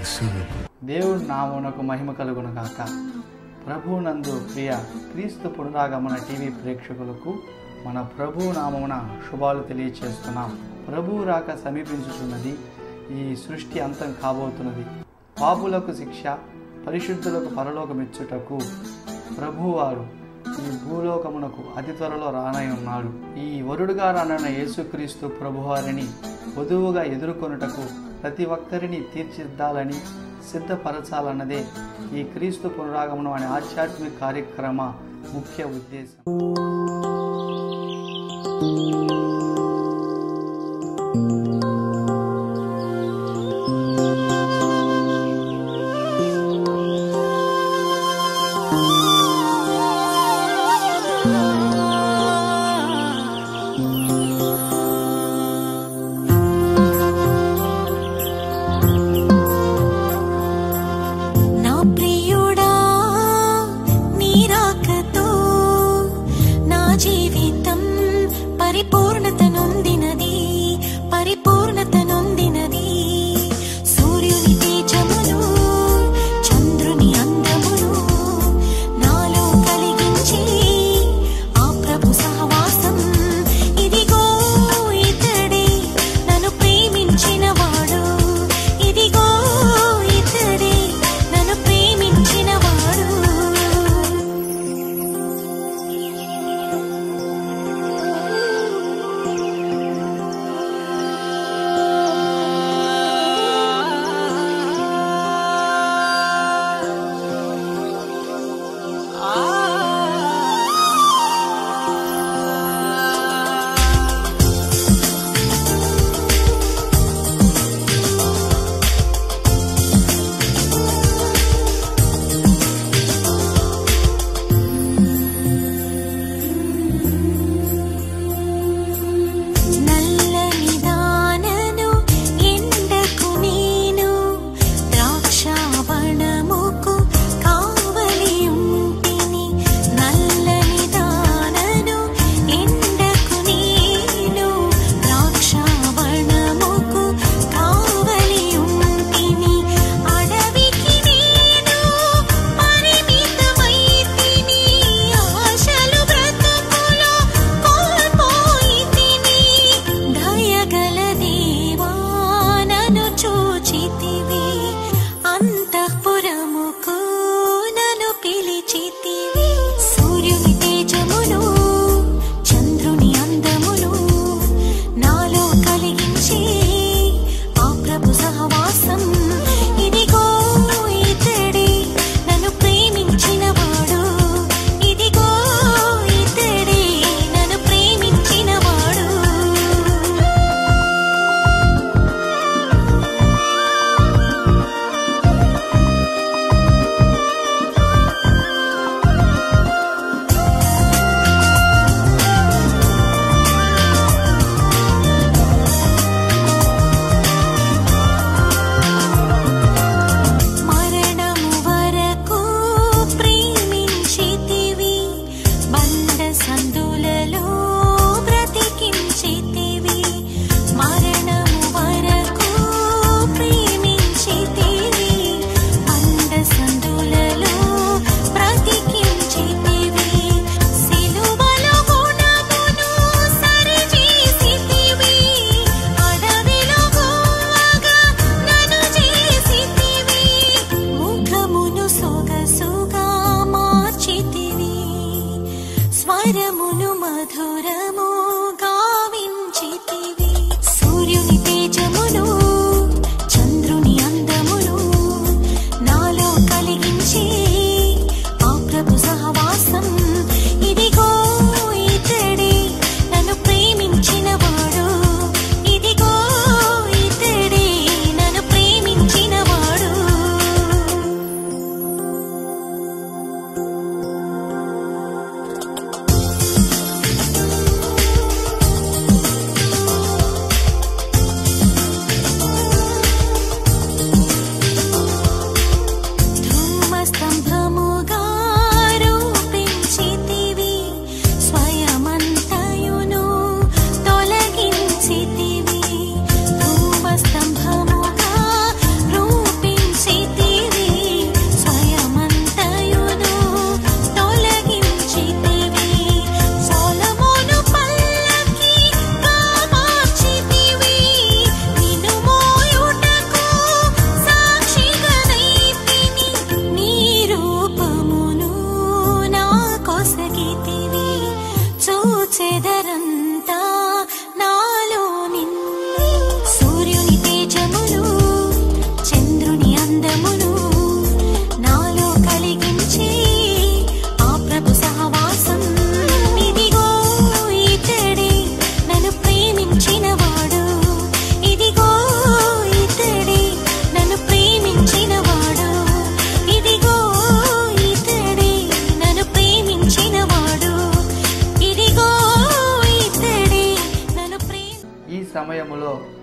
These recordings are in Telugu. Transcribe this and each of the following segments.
soon. దేవుడి నామమునకు మహిమ కలుగును గాక ప్రభు నందు ప్రియ క్రీస్తు పునరాగమన టీవీ ప్రేక్షకులకు మన ప్రభు నామమున శుభాలు తెలియచేస్తున్నాం ప్రభు రాక సమీపించుతున్నది ఈ సృష్టి అంతం కాబోతున్నది పాపులకు శిక్ష పరిశుద్ధులకు పరలోకమిచ్చుటకు ప్రభువారు ఈ భూలోకమునకు అతి త్వరలో రానై ఉన్నాడు ఈ వరుడుగా రానున్న యేసుక్రీస్తు ప్రభువారిని వధువుగా ఎదుర్కొనుటకు ప్రతి ఒక్కరిని తీర్చిదిద్దాలని సిద్ధపరచాలన్నదే ఈ క్రీస్తు పునరాగమనం అనే ఆధ్యాత్మిక కార్యక్రమ ముఖ్య ఉద్దేశం నా ప్రియుడా నీరాకతో నా జీవితం పరిపూర్ణత నొందినది పరిపూర్ణత నొందినది సూర్యుని తేజములు చంద్రుని అందములు నాలో కలిగించి ఆ ప్రభు సహవాసం ఇదిగో ఇతడే నన్ను ప్రేమించిన వాడు ఇదిగో ఇతడే నన్ను ప్రేమించిన వాడు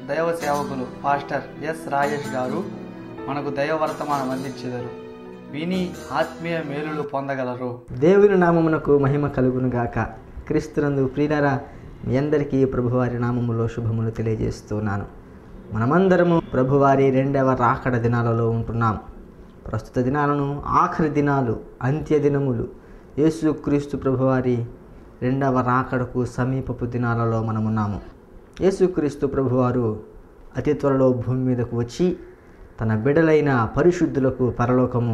దైవ సేవకులు పాస్టర్ ఎస్ రాజేష్ గారు మనకు దైవ వర్తమానం అందించెదరు విని ఆత్మీయ మేలులు పొందగలరు దేవుని నామమునకు మహిమ కలుగును గాక క్రీస్తునందు ప్రియులరా మీ అందరికీ ప్రభువారి నామములో శుభములు తెలియజేస్తున్నాను మనమందరము ప్రభువారి రెండవ రాకడ దినాలలో ఉంటున్నాం ప్రస్తుత దినాలను ఆఖరి దినాలు అంత్య దినములు యేసుక్రీస్తు ప్రభువారి రెండవ రాకడకు సమీపపు దినాలలో మనమున్నాము యేసుక్రీస్తు ప్రభువారు అతి త్వరలో భూమి మీదకు వచ్చి తన బిడలైన పరిశుద్ధులకు పరలోకము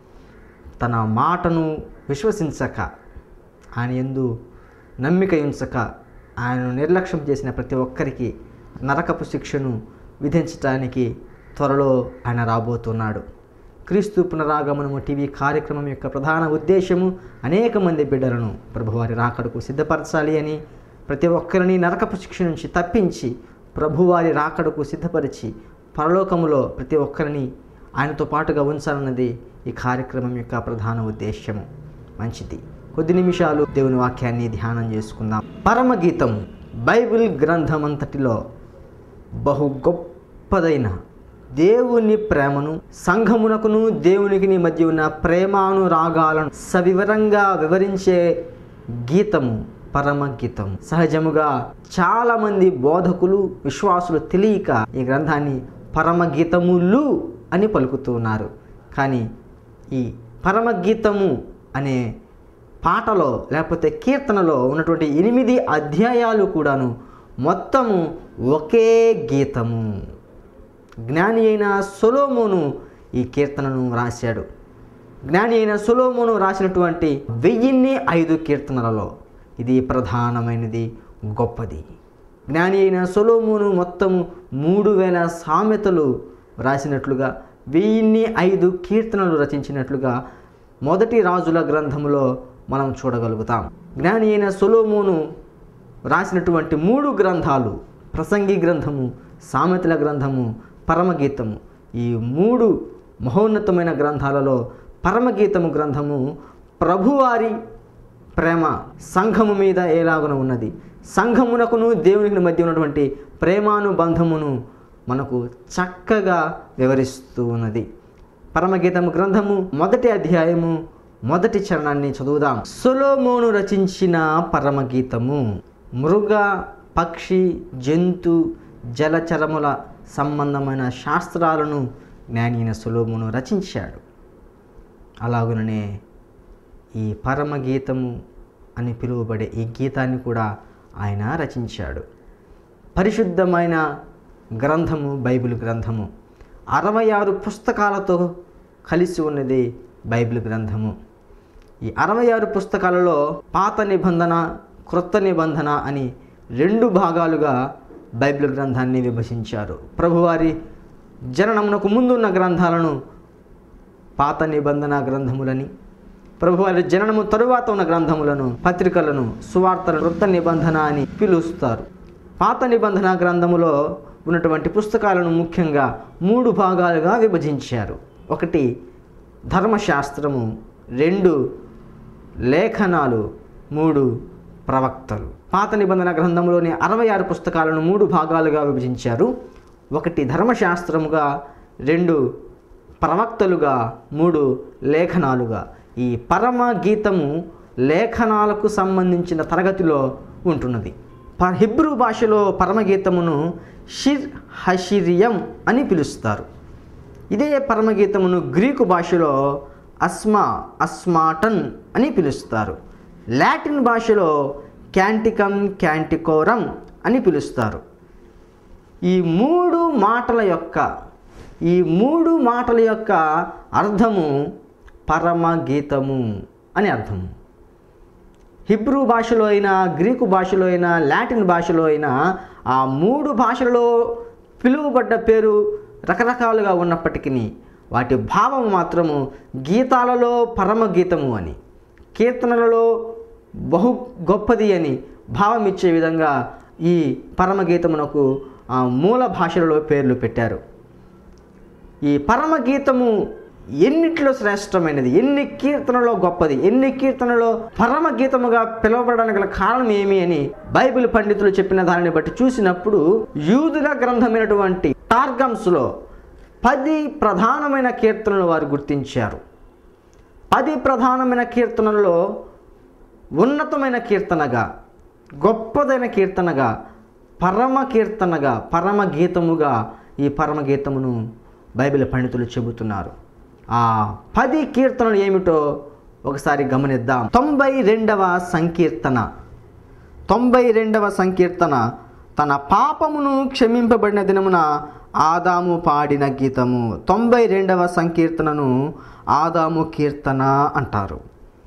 తన మాటను విశ్వసించక ఆయన ఎందు నమ్మిక ఉంచక ఆయనను నిర్లక్ష్యం చేసిన ప్రతి ఒక్కరికి నరకపు శిక్షను విధించటానికి త్వరలో ఆయన రాబోతున్నాడు క్రీస్తు పునరాగమనము టీవీ కార్యక్రమం యొక్క ప్రధాన ఉద్దేశము అనేక మంది బిడ్డలను ప్రభువారి రాకడకు సిద్ధపరచాలి అని ప్రతి ఒక్కరిని నరకపు శిక్ష నుంచి తప్పించి ప్రభువారి రాకడకు సిద్ధపరిచి పరలోకములో ప్రతి ఒక్కరిని ఆయనతో పాటుగా ఉంచాలన్నది ఈ కార్యక్రమం యొక్క ప్రధాన ఉద్దేశ్యము మంచిది కొద్ది నిమిషాలు దేవుని వాక్యాన్ని ధ్యానం చేసుకుందాం పరమగీతం బైబిల్ గ్రంథం అంతటిలో బహు గొప్పదైన దేవుని ప్రేమను సంఘమునకును దేవునికి మధ్య ఉన్న ప్రేమానురాగాలను సవివరంగా వివరించే గీతము పరమగీతం సహజముగా చాలామంది బోధకులు విశ్వాసులు తెలియక ఈ గ్రంథాన్ని పరమగీతములు అని పలుకుతున్నారు కానీ ఈ పరమగీతము అనే పాటలో లేకపోతే కీర్తనలో ఉన్నటువంటి ఎనిమిది అధ్యాయాలు కూడాను మొత్తము ఒకే గీతము జ్ఞాని అయిన సొలోమోను ఈ కీర్తనను రాశాడు జ్ఞాని అయిన సొలోమోను రాసినటువంటి వెయ్యిన్ని ఐదు కీర్తనలలో ఇది ప్రధానమైనది గొప్పది జ్ఞాని అయిన సొలోమోను మొత్తము మూడు వేల సామెతలు రాసినట్లుగా వెయ్యిన్ని ఐదు కీర్తనలు రచించినట్లుగా మొదటి రాజుల గ్రంథములో మనం చూడగలుగుతాం జ్ఞాని అయిన సొలోమోను రాసినటువంటి మూడు గ్రంథాలు ప్రసంగి గ్రంథము సామెతల గ్రంథము పరమగీతము ఈ మూడు మహోన్నతమైన గ్రంథాలలో పరమగీతము గ్రంథము ప్రభువారి ప్రేమ సంఘము మీద ఎలాగున ఉన్నది సంఘమునకును దేవునికి మధ్య ఉన్నటువంటి ప్రేమానుబంధమును మనకు చక్కగా వివరిస్తూ ఉన్నది పరమగీతము గ్రంథము మొదటి అధ్యాయము మొదటి చరణాన్ని చదువుదాం సొలోమోను రచించిన పరమగీతము మృగ పక్షి జంతు జలచరముల సంబంధమైన శాస్త్రాలను జ్ఞానైన సొలోమును రచించాడు అలాగుననే ఈ పరమగీతము అని పిలువబడే ఈ గీతాన్ని కూడా ఆయన రచించాడు పరిశుద్ధమైన గ్రంథము బైబిల్ గ్రంథము అరవై ఆరు పుస్తకాలతో కలిసి ఉన్నది బైబిల్ గ్రంథము ఈ అరవై ఆరు పుస్తకాలలో పాత నిబంధన క్రొత్త నిబంధన అని రెండు భాగాలుగా బైబిల్ గ్రంథాన్ని విభజించారు ప్రభువారి జననమునకు ముందున్న గ్రంథాలను పాత నిబంధన గ్రంథములని ప్రభువారి జననము తరువాత ఉన్న గ్రంథములను పత్రికలను సువార్తల వృత్త నిబంధన అని పిలుస్తారు పాత నిబంధన గ్రంథములో ఉన్నటువంటి పుస్తకాలను ముఖ్యంగా మూడు భాగాలుగా విభజించారు ఒకటి ధర్మశాస్త్రము రెండు లేఖనాలు మూడు ప్రవక్తలు పాత నిబంధన గ్రంథంలోని అరవై ఆరు పుస్తకాలను మూడు భాగాలుగా విభజించారు ఒకటి ధర్మశాస్త్రముగా రెండు ప్రవక్తలుగా మూడు లేఖనాలుగా ఈ పరమ గీతము లేఖనాలకు సంబంధించిన తరగతిలో ఉంటున్నది ప- హిబ్రూ భాషలో పరమగీతమును షిర్ హషిరియం అని పిలుస్తారు ఇదే పరమగీతమును గ్రీకు భాషలో అస్మా అస్మాటన్ అని పిలుస్తారు లాటిన్ భాషలో క్యాంటికం క్యాంటికోరం అని పిలుస్తారు ఈ మూడు మాటల యొక్క ఈ మూడు మాటల యొక్క అర్థము పరమగీతము అని అర్థము హిబ్రూ భాషలో అయినా గ్రీకు భాషలో అయినా లాటిన్ భాషలో అయినా ఆ మూడు భాషలలో పిలువబడ్డ పేరు రకరకాలుగా ఉన్నప్పటికీ వాటి భావం మాత్రము గీతాలలో పరమగీతము అని కీర్తనలలో బహు గొప్పది అని భావం ఇచ్చే విధంగా ఈ పరమగీతమునకు ఆ మూల భాషలలో పేర్లు పెట్టారు ఈ పరమగీతము ఎన్నిట్లో శ్రేష్టమైనది ఎన్ని కీర్తనలో గొప్పది ఎన్ని కీర్తనలో పరమ గీతముగా పిలువబడడానికి గల కారణం ఏమి అని బైబిల్ పండితులు చెప్పిన దానిని బట్టి చూసినప్పుడు యూదుల గ్రంథమైనటువంటి టార్గమ్స్లో పది ప్రధానమైన కీర్తనలు వారు గుర్తించారు పది ప్రధానమైన కీర్తనల్లో ఉన్నతమైన కీర్తనగా గొప్పదైన కీర్తనగా పరమ కీర్తనగా పరమ గీతముగా ఈ పరమ గీతమును బైబిల్ పండితులు చెబుతున్నారు ఆ పది కీర్తనలు ఏమిటో ఒకసారి గమనిద్దాం తొంభై రెండవ సంకీర్తన తొంభై రెండవ సంకీర్తన తన పాపమును క్షమింపబడిన దినమున ఆదాము పాడిన గీతము తొంభై రెండవ సంకీర్తనను ఆదాము కీర్తన అంటారు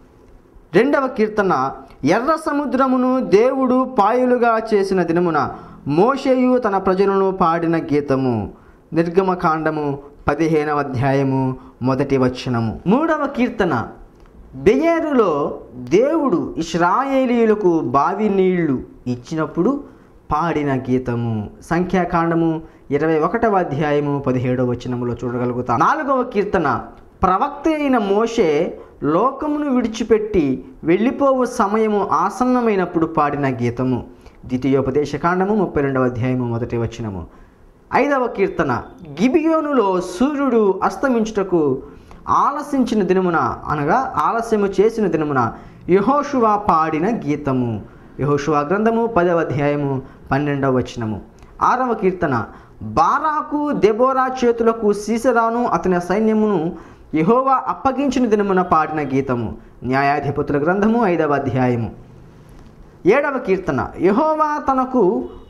రెండవ కీర్తన ఎర్ర సముద్రమును దేవుడు పాయలుగా చేసిన దినమున మోషేయు తన ప్రజలను పాడిన గీతము నిర్గమకాండము పదిహేనవ అధ్యాయము మొదటి వచనము మూడవ కీర్తన బెయేరులో దేవుడు ఇస్రాయేలీయులకు బావి నీళ్లు ఇచ్చినప్పుడు పాడిన గీతము సంఖ్యాకాండము ఇరవై ఒకటవ అధ్యాయము పదిహేడవ వచనములో చూడగలుగుతాం నాలుగవ కీర్తన ప్రవక్త అయిన మోషే లోకమును విడిచిపెట్టి వెళ్ళిపోవు సమయము ఆసన్నమైనప్పుడు పాడిన గీతము ద్వితీయోపదేశకాండము ముప్పై రెండవ అధ్యాయము మొదటి వచనము ఐదవ కీర్తన గిబియోనులో సూర్యుడు అస్తమించుటకు ఆలసించిన దినమున అనగా ఆలస్యము చేసిన దినమున యహోషువ పాడిన గీతము యహోషువ గ్రంథము పదవ అధ్యాయము పన్నెండవ వచనము ఆరవ కీర్తన బారాకు దెబోరా చేతులకు సీసరాను అతని సైన్యమును యహోవా అప్పగించిన దినమున పాడిన గీతము న్యాయాధిపతుల గ్రంథము ఐదవ అధ్యాయము ఏడవ కీర్తన యహోవా తనకు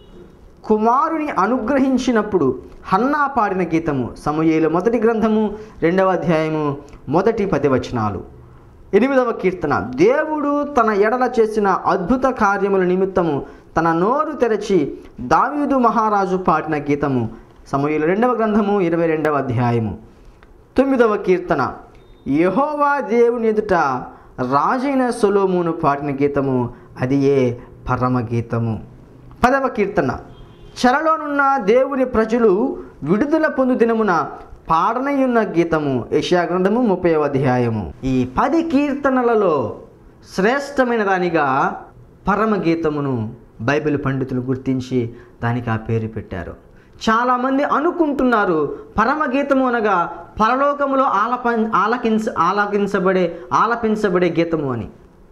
కుమారుని అనుగ్రహించినప్పుడు హన్నా పాడిన గీతము సమూయేలు మొదటి గ్రంథము రెండవ అధ్యాయము మొదటి పది వచనాలు ఎనిమిదవ కీర్తన దేవుడు తన ఎడల చేసిన అద్భుత కార్యముల నిమిత్తము తన నోరు తెరచి దావీదు మహారాజు పాడిన గీతము సమూయేలు రెండవ గ్రంథము ఇరవై రెండవ అధ్యాయము తొమ్మిదవ కీర్తన యహోవా దేవుని ఎదుట రాజైన సొలోమును పాడిన గీతము అది ఏ పరమ గీతము పదవ కీర్తన చెరలోనున్న దేవుని ప్రజలు విడుదల పొందు దినమున పాడనయున్న గీతము యెషయా గ్రంథము ముప్పై అధ్యాయము ఈ పది కీర్తనలలో శ్రేష్టమైన దానిగా పరమ గీతమును బైబిల్ పండితులు గుర్తించి దానికి ఆ పేరు పెట్టారు చాలామంది అనుకుంటున్నారు పరమగీతము అనగా పరలోకములో ఆలప ఆలకించ ఆలకించబడే ఆలపించబడే గీతము అని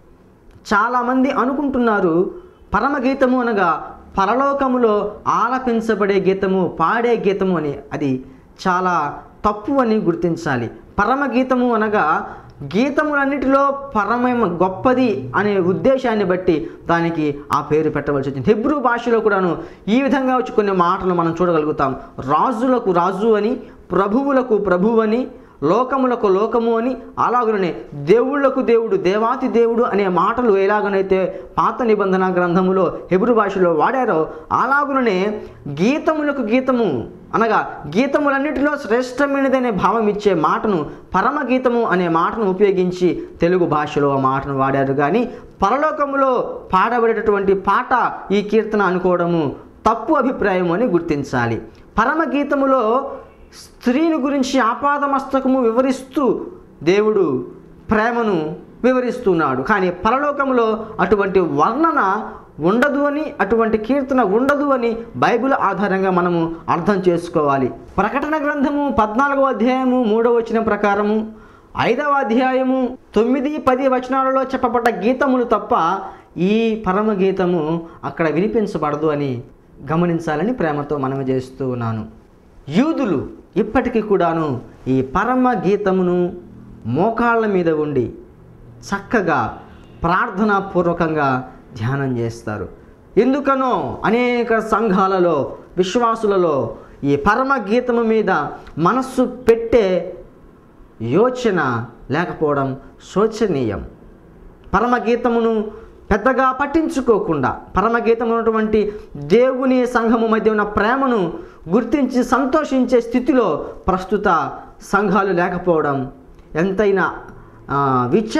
చాలామంది అనుకుంటున్నారు పరమగీతము అనగా పరలోకములో ఆలపించబడే గీతము పాడే గీతము అని అది చాలా తప్పు అని గుర్తించాలి పరమగీతము అనగా గీతములన్నిటిలో పరమ గొప్పది అనే ఉద్దేశాన్ని బట్టి దానికి ఆ పేరు పెట్టవలసి వచ్చింది హెబ్రూ భాషలో కూడాను ఈ విధంగా వచ్చి కొన్ని మాటలు మనం చూడగలుగుతాం రాజులకు రాజు అని ప్రభువులకు ప్రభువు అని లోకములకు లోకము అని అలాగనే దేవుళ్లకు దేవుడు దేవాతి దేవుడు అనే మాటలు ఎలాగనైతే పాత నిబంధన గ్రంథములో హెబ్రు భాషలో వాడారో అలాగుననే గీతములకు గీతము అనగా గీతములన్నిటిలో శ్రేష్టమైనదనే భావం ఇచ్చే మాటను పరమగీతము అనే మాటను ఉపయోగించి తెలుగు భాషలో ఆ మాటను వాడారు కానీ పరలోకములో పాడబడేటటువంటి పాట ఈ కీర్తన అనుకోవడము తప్పు అభిప్రాయం అని గుర్తించాలి పరమగీతములో స్త్రీని గురించి ఆపాదమస్తకము వివరిస్తూ దేవుడు ప్రేమను వివరిస్తున్నాడు కానీ పరలోకంలో అటువంటి వర్ణన ఉండదు అని అటువంటి కీర్తన ఉండదు అని బైబిల్ ఆధారంగా మనము అర్థం చేసుకోవాలి ప్రకటన గ్రంథము పద్నాలుగవ అధ్యాయము మూడవ వచనం ప్రకారము ఐదవ అధ్యాయము తొమ్మిది పది వచనాలలో చెప్పబడ్డ గీతములు తప్ప ఈ పరమ గీతము అక్కడ వినిపించబడదు అని గమనించాలని ప్రేమతో మనవి చేస్తూ ఉన్నాను యూదులు ఇప్పటికీ కూడాను ఈ పరమ గీతమును మోకాళ్ళ మీద ఉండి చక్కగా ప్రార్థనాపూర్వకంగా ధ్యానం చేస్తారు ఎందుకనో అనేక సంఘాలలో విశ్వాసులలో ఈ పరమ గీతము మీద మనస్సు పెట్టే యోచన లేకపోవడం శోచనీయం పరమగీతమును పెద్దగా పట్టించుకోకుండా పరమగీతం ఉన్నటువంటి దేవుని సంఘము మధ్య ఉన్న ప్రేమను గుర్తించి సంతోషించే స్థితిలో ప్రస్తుత సంఘాలు లేకపోవడం ఎంతైనా ఆ,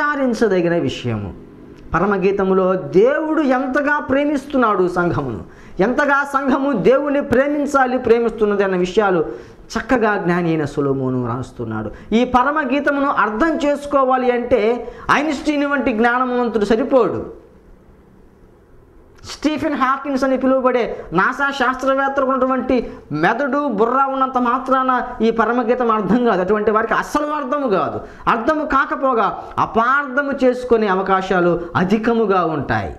విచారించదగిన విషయము పరమగీతములో దేవుడు ఎంతగా ప్రేమిస్తున్నాడు సంఘమును ఎంతగా సంఘము దేవుని ప్రేమించాలి ప్రేమిస్తున్నది అన్న విషయాలు చక్కగా జ్ఞాని అయిన సులోమోను రాస్తున్నాడు ఈ పరమ గీతమును అర్థం చేసుకోవాలి అంటే ఐన్స్టీన్ వంటి జ్ఞానవంతుడు సరిపోడు స్టీఫెన్ హాకిన్స్ అని పిలువబడే నాసా శాస్త్రవేత్తలకు ఉన్నటువంటి మెదడు బుర్ర ఉన్నంత మాత్రాన ఈ పరమగీతం అర్థం కాదు అటువంటి వారికి అస్సలు అర్థము కాదు అర్థము కాకపోగా అపార్థము చేసుకునే అవకాశాలు అధికముగా ఉంటాయి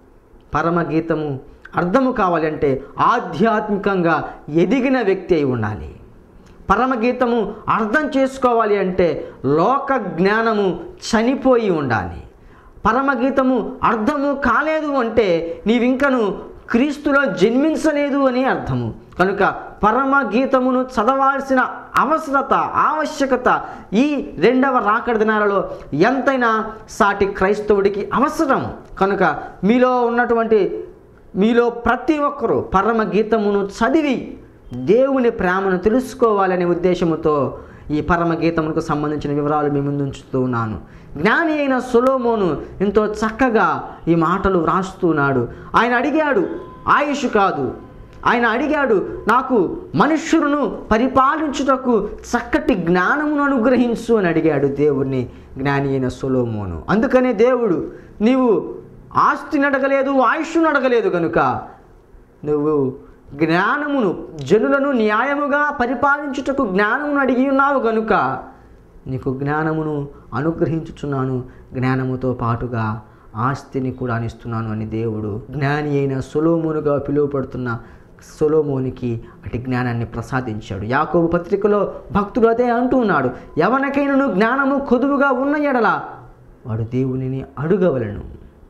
పరమగీతము అర్థము కావాలంటే ఆధ్యాత్మికంగా ఎదిగిన వ్యక్తి అయి ఉండాలి పరమగీతము అర్థం చేసుకోవాలి అంటే లోక జ్ఞానము చనిపోయి ఉండాలి పరమగీతము అర్థము కాలేదు అంటే నీవింకను క్రీస్తులో జన్మించలేదు అని అర్థము కనుక పరమగీతమును చదవాల్సిన అవసరత ఆవశ్యకత ఈ రెండవ రాకడ దినాలలో ఎంతైనా సాటి క్రైస్తవుడికి అవసరం కనుక మీలో ఉన్నటువంటి మీలో ప్రతి ఒక్కరూ పరమగీతమును చదివి దేవుని ప్రేమను తెలుసుకోవాలనే ఉద్దేశముతో ఈ పరమగీతమునకు సంబంధించిన వివరాలు మీ ముందు ఉంచుతూ ఉన్నాను జ్ఞాని అయిన సొలోమోను ఎంతో చక్కగా ఈ మాటలు వ్రాస్తున్నాడు ఆయన అడిగాడు ఆయుష్ కాదు ఆయన అడిగాడు నాకు మనుష్యులను పరిపాలించుటకు చక్కటి జ్ఞానమును అనుగ్రహించు అని అడిగాడు దేవుణ్ణి జ్ఞాని అయిన సొలోమోను అందుకనే దేవుడు నీవు ఆస్తిని అడగలేదు ఆయుష్ను అడగలేదు కనుక నువ్వు జ్ఞానమును జనులను న్యాయముగా పరిపాలించుటకు జ్ఞానమును అడిగి ఉన్నావు కనుక నీకు జ్ఞానమును అనుగ్రహించుచున్నాను జ్ఞానముతో పాటుగా ఆస్తిని కూడా అనిస్తున్నాను అని దేవుడు జ్ఞాని అయిన సొలోమోనుగా పిలువపడుతున్న సొలోమోనికి అటు జ్ఞానాన్ని ప్రసాదించాడు యాకోబు పత్రికలో భక్తుడు అదే అంటూ ఉన్నాడు ఎవరికైనా జ్ఞానము కొదువుగా ఉన్న ఎడల వాడు దేవునిని అడుగవలను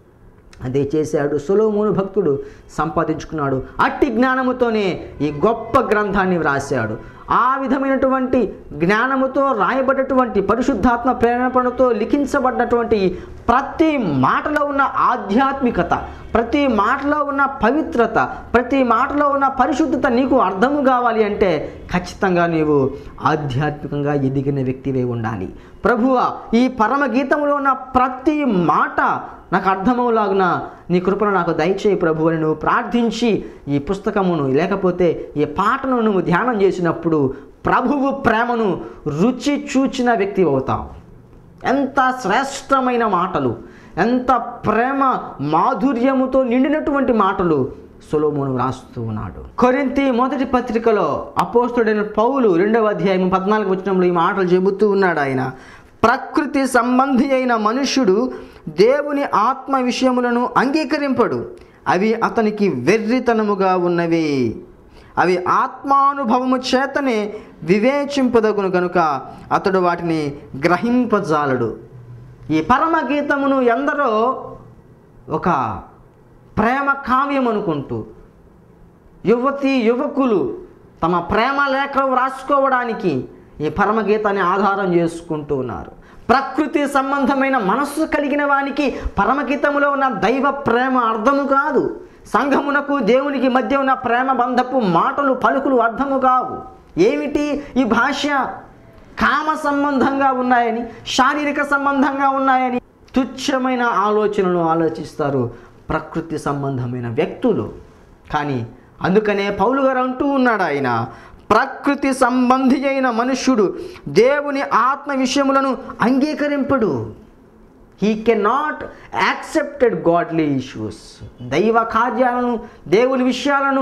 అదే చేశాడు సొలోమోను భక్తుడు సంపాదించుకున్నాడు అట్టి జ్ఞానముతోనే ఈ గొప్ప గ్రంథాన్ని వ్రాశాడు ఆ విధమైనటువంటి జ్ఞానముతో రాయబడ్డటువంటి పరిశుద్ధాత్మ ప్రేరణతో లిఖించబడ్డటువంటి ప్రతి మాటలో ఉన్న ఆధ్యాత్మికత ప్రతి మాటలో ఉన్న పవిత్రత ప్రతి మాటలో ఉన్న పరిశుద్ధత నీకు అర్థము కావాలి అంటే ఖచ్చితంగా నీవు ఆధ్యాత్మికంగా ఎదిగిన వ్యక్తివే ఉండాలి ప్రభువ ఈ పరమ గీతంలో ఉన్న ప్రతి మాట నాకు అర్థమవులాగున నీ కృపను నాకు దయచేయి ప్రభు అని నువ్వు ప్రార్థించి ఈ పుస్తకమును లేకపోతే ఈ పాటను నువ్వు ధ్యానం చేసినప్పుడు ప్రభువు ప్రేమను రుచి చూచిన వ్యక్తి అవుతావు ఎంత శ్రేష్టమైన మాటలు ఎంత ప్రేమ మాధుర్యముతో నిండినటువంటి మాటలు సొలోమోను రాస్తూ ఉన్నాడు కొరింతి మొదటి పత్రికలో అపోస్తుడైన పౌలు రెండవ అధ్యాయం పద్నాలుగు వచ్చినంలో ఈ మాటలు చెబుతూ ఉన్నాడు ఆయన ప్రకృతి సంబంధి అయిన మనుష్యుడు దేవుని ఆత్మ విషయములను అంగీకరింపడు అవి అతనికి వెర్రితనముగా ఉన్నవి అవి ఆత్మానుభవము చేతనే వివేచింపదగును కనుక అతడు వాటిని గ్రహింపజాలడు ఈ పరమగీతమును ఎందరో ఒక ప్రేమ కావ్యం అనుకుంటూ యువతి యువకులు తమ ప్రేమ లేఖలు రాసుకోవడానికి ఈ పరమగీతాన్ని ఆధారం చేసుకుంటూ ఉన్నారు ప్రకృతి సంబంధమైన మనస్సు కలిగిన వానికి పరమగీతములో ఉన్న దైవ ప్రేమ అర్థము కాదు సంఘమునకు దేవునికి మధ్య ఉన్న ప్రేమ బంధపు మాటలు పలుకులు అర్థము కావు ఏమిటి ఈ భాష కామ సంబంధంగా ఉన్నాయని శారీరక సంబంధంగా ఉన్నాయని తుచ్చమైన ఆలోచనలు ఆలోచిస్తారు ప్రకృతి సంబంధమైన వ్యక్తులు కానీ అందుకనే పౌలు గారు అంటూ ఉన్నాడు ఆయన ప్రకృతి సంబంధి అయిన మనుష్యుడు దేవుని ఆత్మ విషయములను అంగీకరింపడు he can not accepted godly issues దైవ కార్యాలను దేవుని విషయాలను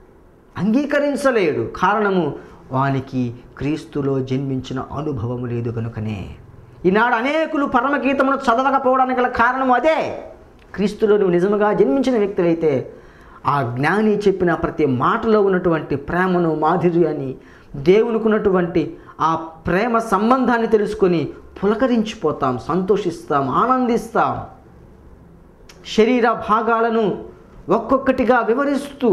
అంగీకరించలేడు కారణము వానికి క్రీస్తులో జన్మించిన అనుభవము లేదు కనుకనే ఈనాడు అనేకులు పరమగీతమును చదవకపోవడానికి గల కారణము అదే క్రీస్తులో నువ్వు నిజముగా జన్మించిన వ్యక్తివైతే ఆ జ్ఞాని చెప్పిన ప్రతి మాటలో ఉన్నటువంటి ప్రేమను మాధుర్యాన్ని దేవునికి ఉన్నటువంటి ఆ ప్రేమ సంబంధాన్ని తెలుసుకొని పులకరించిపోతాం సంతోషిస్తాం ఆనందిస్తాం శరీర భాగాలను ఒక్కొక్కటిగా వివరిస్తూ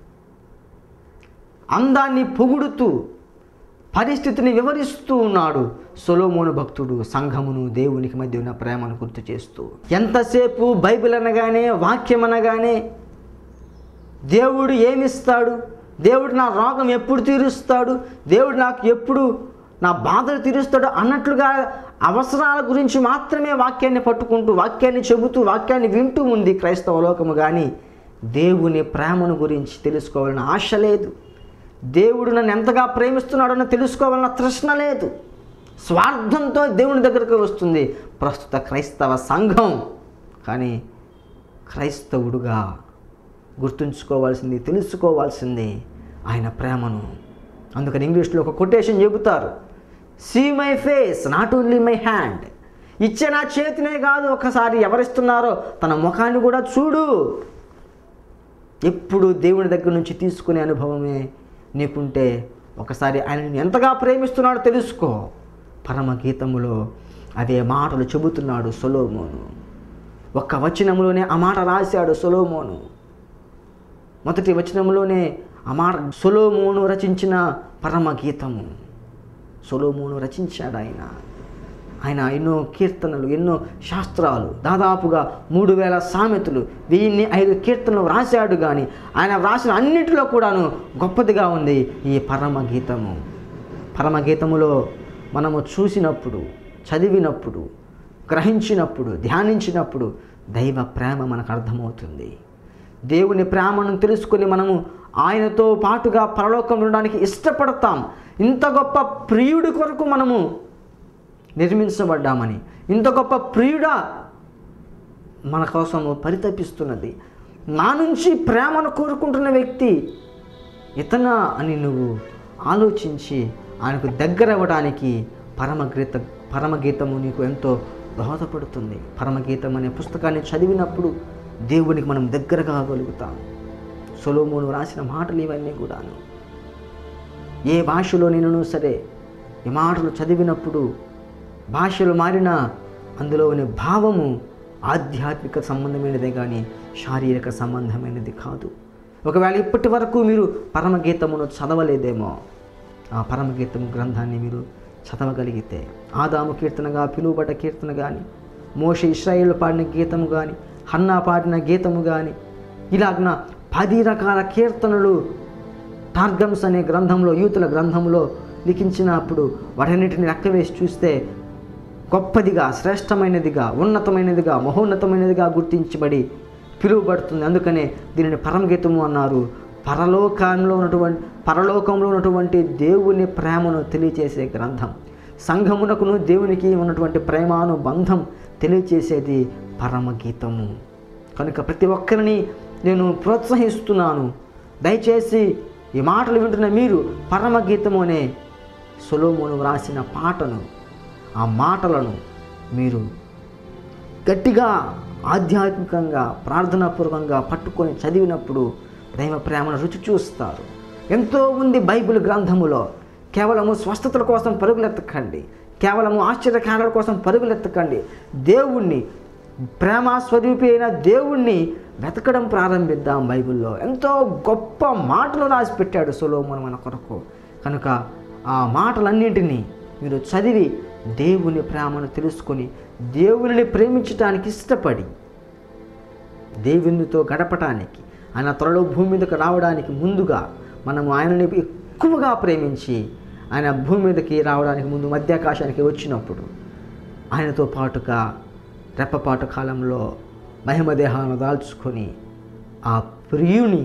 అందాన్ని పొగుడుతూ పరిస్థితిని వివరిస్తూ ఉన్నాడు సొలోమోను భక్తుడు సంఘమును దేవునికి మధ్య ఉన్న ప్రేమను గుర్తు చేస్తూ ఎంతసేపు బైబిల్ అనగానే వాక్యం అనగానే దేవుడు ఏమిస్తాడు దేవుడు నా రోగం ఎప్పుడు తీరుస్తాడు దేవుడు నాకు ఎప్పుడు నా బాధలు తీరుస్తాడు అన్నట్లుగా అవసరాల గురించి మాత్రమే వాక్యాన్ని పట్టుకుంటూ వాక్యాన్ని చెబుతూ వాక్యాన్ని వింటూ ఉంది క్రైస్తవ లోకము కానీ దేవుని ప్రేమను గురించి తెలుసుకోవాలని ఆశ లేదు దేవుడు నన్ను ఎంతగా ప్రేమిస్తున్నాడో తెలుసుకోవాలన్న తృష్ణ లేదు స్వార్థంతో దేవుని దగ్గరకు వస్తుంది ప్రస్తుత క్రైస్తవ సంఘం కానీ క్రైస్తవుడుగా గుర్తుంచుకోవాల్సింది తెలుసుకోవాల్సింది ఆయన ప్రేమను అందుకని ఇంగ్లీష్లో ఒక కొటేషన్ చెబుతారు see my face not only my hand ఇచ్చే నా చేతినే కాదు ఒకసారి ఎవరిస్తున్నారో తన ముఖాన్ని కూడా చూడు ఎప్పుడు దేవుని దగ్గర నుంచి తీసుకునే అనుభవమే నీకుంటే ఒకసారి ఆయన నిన్ను ఎంతగా ప్రేమిస్తున్నాడో తెలుసుకో పరమగీతములో అదే మాటలు చెబుతున్నాడు సొలోమోను ఒక్క వచనంలోనే ఆ మాట రాశాడు సొలోమోను మొదటి వచనంలోనే ఆ మాట సొలోమోను రచించిన పరమగీతము సొలోమోను రచించాడు ఆయన ఆయన ఎన్నో కీర్తనలు ఎన్నో శాస్త్రాలు దాదాపుగా మూడు వేల సామెతలు వెయ్యిన్ని ఐదు కీర్తనలు వ్రాశాడు కానీ ఆయన వ్రాసిన అన్నిటిలో కూడాను గొప్పదిగా ఉంది ఈ పరమగీతము పరమగీతములో మనము చూసినప్పుడు చదివినప్పుడు గ్రహించినప్పుడు ధ్యానించినప్పుడు దైవ ప్రేమ మనకు అర్థమవుతుంది దేవుని ప్రేమను తెలుసుకొని మనము ఆయనతో పాటుగా పరలోకం ఉండడానికి ఇష్టపడతాం ఇంత గొప్ప ప్రియుడి కొరకు మనము నిర్మించబడ్డామని ఇంత గొప్ప ప్రియుడా మన కోసం పరితపిస్తున్నది నా నుంచి ప్రేమను కోరుకుంటున్న వ్యక్తి ఇతనా అని నువ్వు ఆలోచించి ఆయనకు దగ్గర అవ్వడానికి పరమగీత పరమగీతము నీకు ఎంతో దోహదపడుతుంది పరమగీతం అనే పుస్తకాన్ని చదివినప్పుడు దేవునికి మనం దగ్గర కాగలుగుతాం సొలోమోను రాసిన మాటలు ఇవన్నీ కూడాను ఏ భాషలో నేను సరే ఈ మాటలు చదివినప్పుడు భాషలు మారినా అందులోని భావము ఆధ్యాత్మిక సంబంధమైనదే కానీ శారీరక సంబంధమైనది కాదు ఒకవేళ ఇప్పటి వరకు మీరు పరమగీతమును చదవలేదేమో ఆ పరమగీతము గ్రంథాన్ని మీరు చదవగలిగితే ఆదాము కీర్తనగా పిలువబడ్డ కీర్తన కానీ మోష ఇస్రాయేల్ పాడిన గీతము కానీ హన్నా పాడిన గీతము కానీ ఇలాగన పది రకాల కీర్తనలు టార్గమ్స్ అనే గ్రంథంలో యూతుల గ్రంథంలో లిఖించినప్పుడు వాటన్నిటిని లెక్కవేసి చూస్తే గొప్పదిగా శ్రేష్టమైనదిగా ఉన్నతమైనదిగా మహోన్నతమైనదిగా గుర్తించబడి పిలువబడుతుంది అందుకనే దీనిని పరమగీతము అన్నారు పరలోకంలో ఉన్నటువంటి పరలోకంలో ఉన్నటువంటి దేవుని ప్రేమను తెలియచేసే గ్రంథం సంఘమునకును దేవునికి ఉన్నటువంటి ప్రేమానుబంధం తెలియచేసేది పరమగీతము కనుక ప్రతి ఒక్కరిని నేను ప్రోత్సహిస్తున్నాను దయచేసి ఈ మాటలు వింటున్న మీరు పరమగీతము అనే సొలోమును వ్రాసిన పాటను ఆ మాటలను మీరు గట్టిగా ఆధ్యాత్మికంగా ప్రార్థనాపూర్వకంగా పట్టుకొని చదివినప్పుడు దైవ ప్రేమను రుచి చూస్తారు ఎంతో ఉంది బైబిల్ గ్రంథములో కేవలము స్వస్థతల కోసం పరుగులెత్తకండి కేవలము ఆశ్చర్యకారాల కోసం పరుగులెత్తకండి దేవుణ్ణి ప్రేమ స్వరూపి అయిన దేవుణ్ణి వెతకడం ప్రారంభిద్దాం బైబిల్లో ఎంతో గొప్ప మాటలు రాసి పెట్టాడు సొలోమోను మన కొరకు కనుక ఆ మాటలన్నింటినీ మీరు చదివి దేవుని ప్రేమను తెలుసుకొని దేవునిని ప్రేమించటానికి ఇష్టపడి దేవునితో గడపటానికి ఆయన త్వరలో భూమి మీదకి రావడానికి ముందుగా మనము ఆయనని ఎక్కువగా ప్రేమించి ఆయన భూమి మీదకి రావడానికి ముందు మధ్యాకాశానికి వచ్చినప్పుడు ఆయనతో పాటుగా రెప్పపాటు కాలంలో మహిమ దేహాలను దాల్చుకొని ఆ ప్రియుని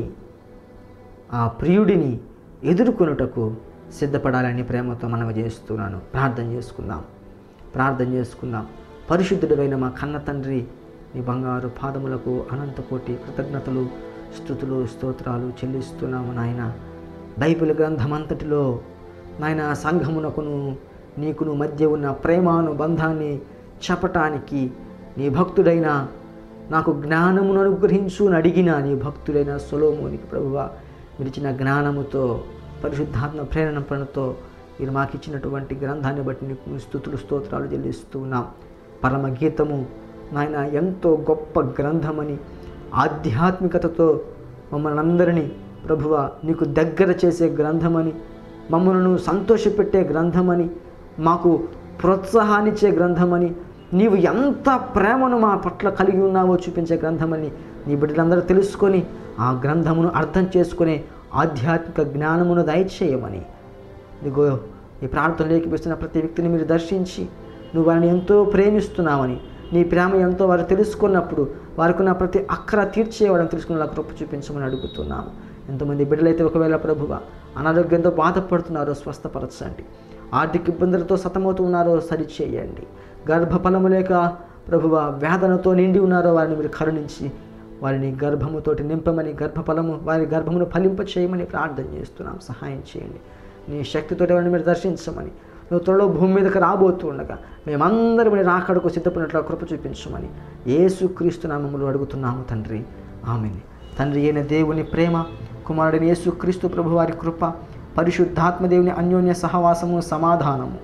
ఆ ప్రియుడిని ఎదుర్కొనుటకు సిద్ధపడాలని ప్రేమతో మనవి చేస్తున్నాను ప్రార్థన చేసుకుందాం ప్రార్థన చేసుకుందాం పరిశుద్ధుడైన మా కన్న తండ్రి నీ బంగారు పాదములకు అనంతకోటి కృతజ్ఞతలు స్థుతులు స్తోత్రాలు చెల్లిస్తున్నాము నాయన బైబిల్ గ్రంథమంతటిలో నాయన సంఘమునకును నీకును మధ్య ఉన్న ప్రేమానుబంధాన్ని చెప్పటానికి నీ భక్తుడైన నాకు జ్ఞానమును అనుగ్రహించు అని అడిగిన నీ భక్తుడైన సొలోమోనికి ప్రభువ విరిచిన జ్ఞానముతో పరిశుద్ధాత్మ ప్రేరణ పనుతో మీరు మాకు ఇచ్చినటువంటి గ్రంథాన్ని బట్టి నీకు స్థుతులు స్తోత్రాలు చెల్లిస్తూ ఉన్నాం పరమగీతము నాయన ఎంతో గొప్ప గ్రంథమని ఆధ్యాత్మికతతో మమ్మల్ని అందరినీ ప్రభువ నీకు దగ్గర చేసే గ్రంథమని మమ్మల్ని సంతోషపెట్టే గ్రంథమని మాకు ప్రోత్సాహాన్నిచ్చే గ్రంథమని నీవు ఎంత ప్రేమను మా పట్ల కలిగి ఉన్నావో చూపించే గ్రంథమని నీ బిడ్డలందరూ తెలుసుకొని ఆ గ్రంథమును అర్థం చేసుకునే ఆధ్యాత్మిక జ్ఞానమును దయచేయమని ఇదిగో ఈ ప్రార్థన లేఖిపిస్తున్న ప్రతి వ్యక్తిని మీరు దర్శించి నువ్వు వారిని ఎంతో ప్రేమిస్తున్నావని నీ ప్రేమ ఎంతో వారు తెలుసుకున్నప్పుడు వారికి ఉన్న ప్రతి అక్కర తీర్చేవాడని తెలుసుకునేలా కృప చూపించమని అడుగుతున్నాము ఎంతమంది బిడ్డలైతే ఒకవేళ ప్రభువ అనారోగ్యంతో బాధపడుతున్నారో స్వస్థపరచండి ఆర్థిక ఇబ్బందులతో సతమవుతూ ఉన్నారో సరిచేయండి గర్భఫలము లేక ప్రభువ వేదనతో నిండి ఉన్నారో వారిని మీరు కరుణించి వారిని గర్భముతోటి నింపమని గర్భఫలము వారి గర్భమును ఫలింప చేయమని ప్రార్థన చేస్తున్నాం సహాయం చేయండి నీ శక్తితోటి వారిని మీరు దర్శించమని నువ్వు త్వరలో భూమి మీదకి రాబోతూ ఉండగా మేమందరం నీ రాకడకు సిద్ధపడినట్లు కృప చూపించమని యేసుక్రీస్తు నామములు అడుగుతున్నాము తండ్రి ఆమెని తండ్రి అయిన దేవుని ప్రేమ కుమారుడిని యేసుక్రీస్తు ప్రభు వారి కృప పరిశుద్ధాత్మ దేవుని అన్యోన్య సహవాసము సమాధానము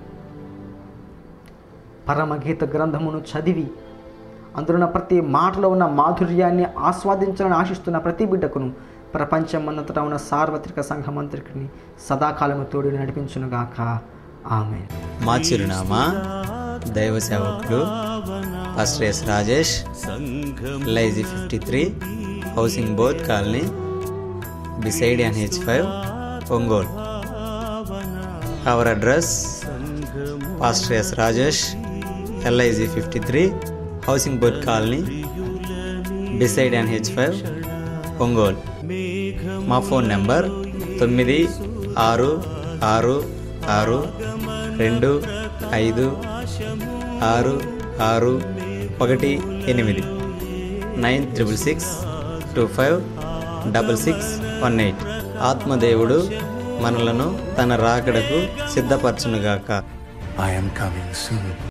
పరమగీత గ్రంథమును చదివి అందులో ఉన్న ప్రతి మాటలో ఉన్న మాధుర్యాన్ని ఆస్వాదించాలని ఆశిస్తున్న ప్రతి బిడ్డకును ప్రపంచమంతటా ఉన్న సార్వత్రిక సంఘమంత్రికిని సదాకాలము తోడు నడిపించునుగాక ఆమె మా చిరునామా దైవ సేవకులు pastor S Rajesh LIG fifty three housing board colony beside NH five Ongole our address pastor S Rajesh LIG fifty three housing board colony beside NH five Ongole మా ఫోన్ నెంబర్ తొమ్మిది ఆరు ఆరు ఆరు రెండు ఐదు ఆరు ఆరు ఒకటి ఎనిమిది nine triple six two five double six one eight ఆత్మదేవుడు మనలను తన రాకడకు సిద్ధపరచునుగాక I am coming soon.